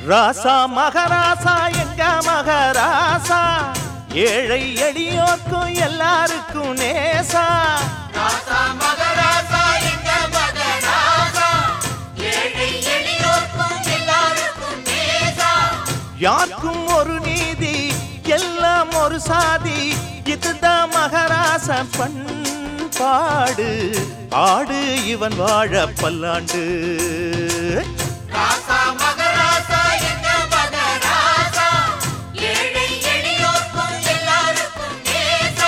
ராசா மகராசா எங்க மகராசா ஏழை எளியோர்க்கும் எல்லாருக்கும் நேசா ராசா மகராசா எங்க மகராசா ஏழை எளியோர்க்கும் எல்லாருக்கும் நேசா யாருக்கும் ஒரு நீதி எல்லாம் ஒரு சாதி இதுதான் மகராச பண்பாடு ஆடு இவன் வாழ பல்லாண்டு ராசா மகராசா எங்க மகராசா ஏழை எளியோர்க்கும் எல்லாருக்கும் நேசா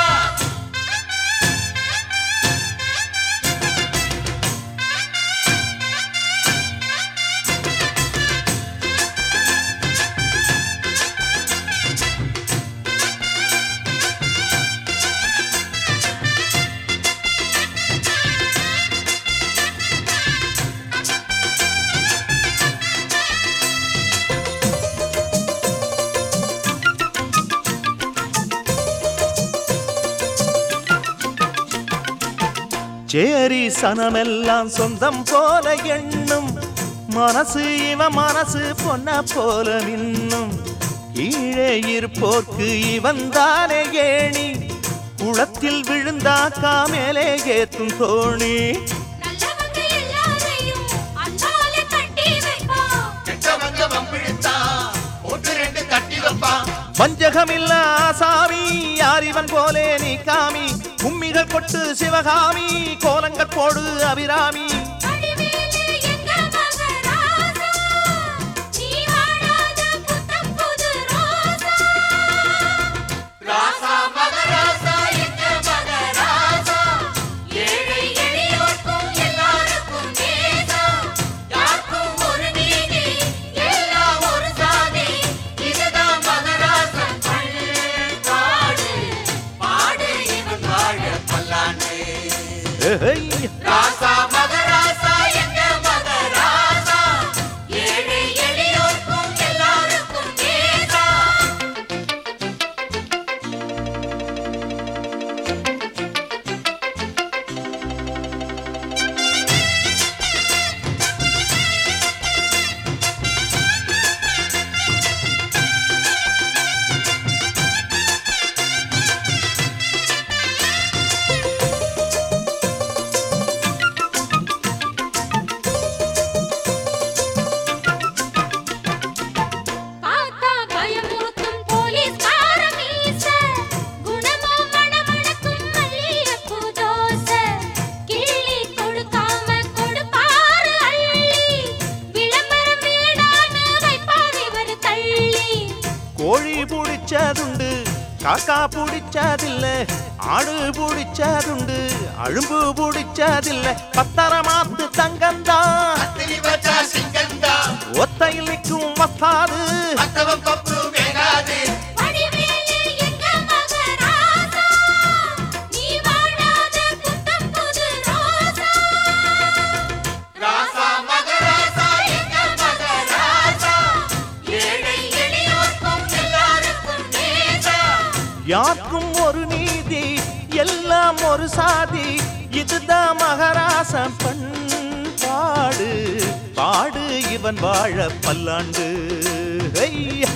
சேரி சனமெல்லாம் சொந்தம் போல எண்ணும் மனசு இவன் மனசு பொன்ன போல நின்னும் கீழே இருப்போர்க்கு இவன் தானே ஏணி குளத்தில் விழுந்தாக்கா மேலே ஏத்தும் தோணி நல்லவங்க எல்லாரையும் அன்பாலே கட்டி வைப்போம் கெட்டவங்க வம்பிழுத்தா ஒன்று ரெண்டு தட்டி வைப்பான் வஞ்சகமில்ல ஆசாமி யார் இவன் போலே நீ காமி கும்மிகள் கொட்டு சிவகாமி கோலங்கள் போடு அபிராமி வடிவேலு எங்க மகராசா நீ வாடாத புத்தம் புது ரோசா ராசா மகராசா எங்க மகராசா ஏழை எளியோர்க்கும் எல்லாருக்கும் நேசா யாருக்கும் ஒரு நீதி எல்லாம் ஒரு சாதி இதுதான் மகராசன் பண்பாடு பாடு இவன் வாழ பல்லாண்டு ஏய், ராசா மகராசா எங்க மகராசா ஏழை எளியோர்க்கும் எல்லாருக்கும் நேசா பார்த்தா பயமுறுத்தும் போலீஸ்கார மீச குணமோ மணமணக்கும் மல்லிகைப்பூ தோசை கிள்ளி கொடுக்காம கொடுப்பாரு அள்ளி விளம்பரம் வேணான்னு வைப்பார் இவர் தள்ளி கோழி புடிச்சதுண்டு காக்கா புடிச்சதில்ல ஆடு புடிச்சதுண்டு அழும்பு புடிச்சதில்ல பத்தரமாத்து தங்கந்தான் அத்திரி வச்சா சிங்கந்தா ஒத்தையில் நிற்கும் வஸ்தாது அத்தவன் பப்பு வேகாது வடிவேலு எங்க மகராசா நீ வாடாத புத்தம் புது ரோசா ராசா மகராசா எங்க மகராசா ஏழை எளியோர்க்கும் எல்லாருக்கும் நேசா யாருக்கும் ஒரு நீதி எல்லாம் ஒரு சாதி இதுதான் மகராசன் பண்பாடு பாடு இவன் வாழ பல்லாண்டு ஐயா